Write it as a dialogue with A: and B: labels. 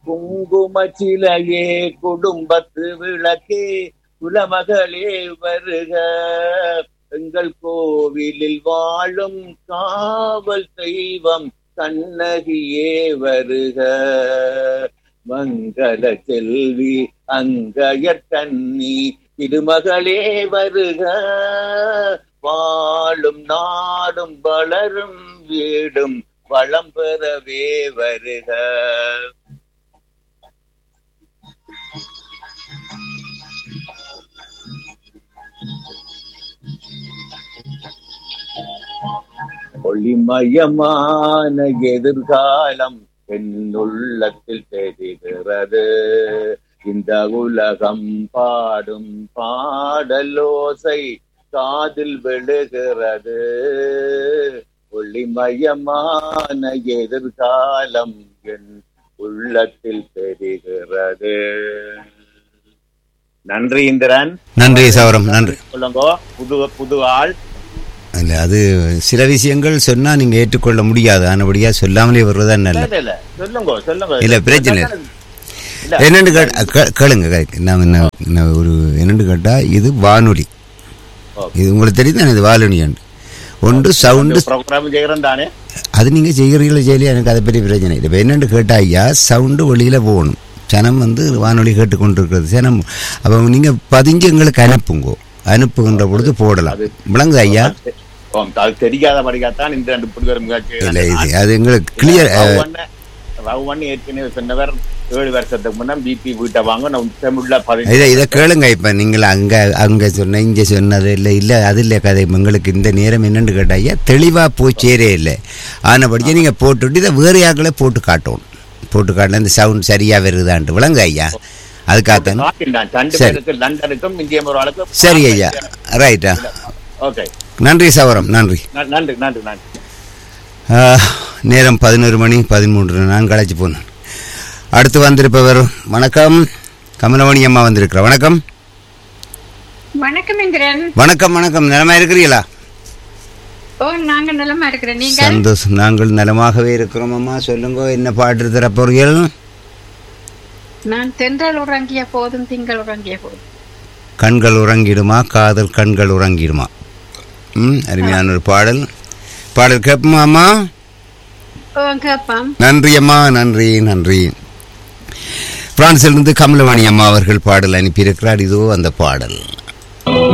A: குங்கும சிலையே குடும்பத்து விளக்கே குலமகளே வருக எங்கள் கோவிலில் வாழும் காவல் தெய்வம் கண்ணகியே வருக மங்கள செல்வி அங்கையர் கண்ணி திருமகளே வருக வாழும் நாடும் வளரும் வீடும் வளம் பெறவே வருக ஒளிமயமான எதிர்காலம் என் உள்ளத்தில் தெரிகிறது இந்த உலகம் பாடும் பாடலோசை காதில் விழுகிறது ஒளிமயமான எதிர்காலம் என் உள்ளத்தில் தெரிகிறது நன்றி இந்திரன்
B: நன்றி சௌரம் நன்றி
A: சொல்லுங்க புது புது ஆள்
B: இல்ல அது சில விஷயங்கள் சொன்னா நீங்க ஏற்றுக்கொள்ள முடியாது ஆனபடியா சொல்லாமலே வர்றதுதான் நல்லது
A: இல்ல, இல்ல சொல்லுங்க சொல்லுங்க
B: இல்ல, பிரச்சனை இல்ல.
A: இல்ல.
B: என்னன்னு கேட்ட- கே- கேளுங்க கே- நான் என்ன நான் ஒரு என்னன்னு கேட்டா இது வானொலி
A: ஓகே.
B: இது உங்களுக்கு தெரியுது இது வானொலி ஒன்று சவுண்டு
A: ப்ரோக்ராம் செய்யறேன் தானே
B: அது நீங்கள் செய்கிறீங்களோ செய்யலையா எனக்கு அதை பற்றி பிரச்சனை இல்லை இப்போ என்னென்னு கேட்டா ஐயா சவுண்டு வெளியில் போகணும் ஜனம் வந்து வானொலி கேட்டுக்கொண்டிருக்கிறது ஜனம் அப்போ நீங்கள் பதிஞ்சு எங்களுக்கு அனுப்புங்கோ அனுப்புகின்ற பொழுது போடலாம் விளங்குது ஐயா
A: ஓ, அது தெரியாத படிக்காதான் இந்த ரெண்டு புடி வரும்
B: இல்லை இது அது எங்களுக்கு கிளியர்
A: ரவுவன் ஏற்கனவே சொன்னவர் ஏழு வருஷத்துக்கு முன்ன பிபி வீட்டை வாங்க நான் தமிழ்ல
B: இதை
A: பதினஞ்சு
B: இதை கேளுங்க இப்போ நீங்கள் அங்கே அங்கே சொன்ன இங்கே சொன்னது இல்லை இல்லை அது இல்லை கதை எங்களுக்கு இந்த நேரம் என்னன்னு கேட்டா ஐயா தெளிவாக போய் சேரே இல்லை ஆனபடியே நீங்கள் போட்டுவிட்டு இதை வேறு யாக்களே போட்டு காட்டணும் போட்டு காட்டினா இந்த சவுண்ட் சரியாக வருதான்ட்டு விளங்கு ஐயா அதுக்காகத்தான்
A: காட்டினான் ரெண்டு
B: சரி.
A: பேருக்கு லண்டனுக்கும் இந்திய ஒரு ஆளுக்கு
B: சரி ஐயா ரைட்டா
A: ஓகே
B: நன்றி சவரம் நன்றி
A: நன்றி நன்றி நன்றி
B: ஆ, நேரம் பதினோரு மணி பதிமூன்று நான் களைச்சு போனேன் அடுத்து வந்திருப்பவர் வணக்கம் கமலமணி அம்மா வந்திருக்கிறேன் வணக்கம்
C: வணக்கம் இந்திரன்
B: வணக்கம் வணக்கம் நலமா இருக்கிறீங்களா
C: ஓ நாங்க நலமா இருக்கிறோம் நீங்க
B: சந்தோஷம் நாங்கள் நலமாகவே இருக்கிறோம் அம்மா சொல்லுங்க என்ன பாட்டு தரப்போறீர்கள்
C: நான் தென்றல் உறங்கிய போதும் திங்கள் உறங்கிய போதும்
B: கண்கள் உறங்கிடுமா காதல் கண்கள் உறங்கிடுமா ம் அருமையான ஒரு பாடல் பாடல் கேட்போமா அம்மா
C: ஓ கேப்பாம்
B: நன்றி அம்மா நன்றி நன்றி பிரான்சிலிருந்து கமலவாணி அம்மா அவர்கள் பாடல் அனுப்பியிருக்கிறார் இதோ அந்த பாடல்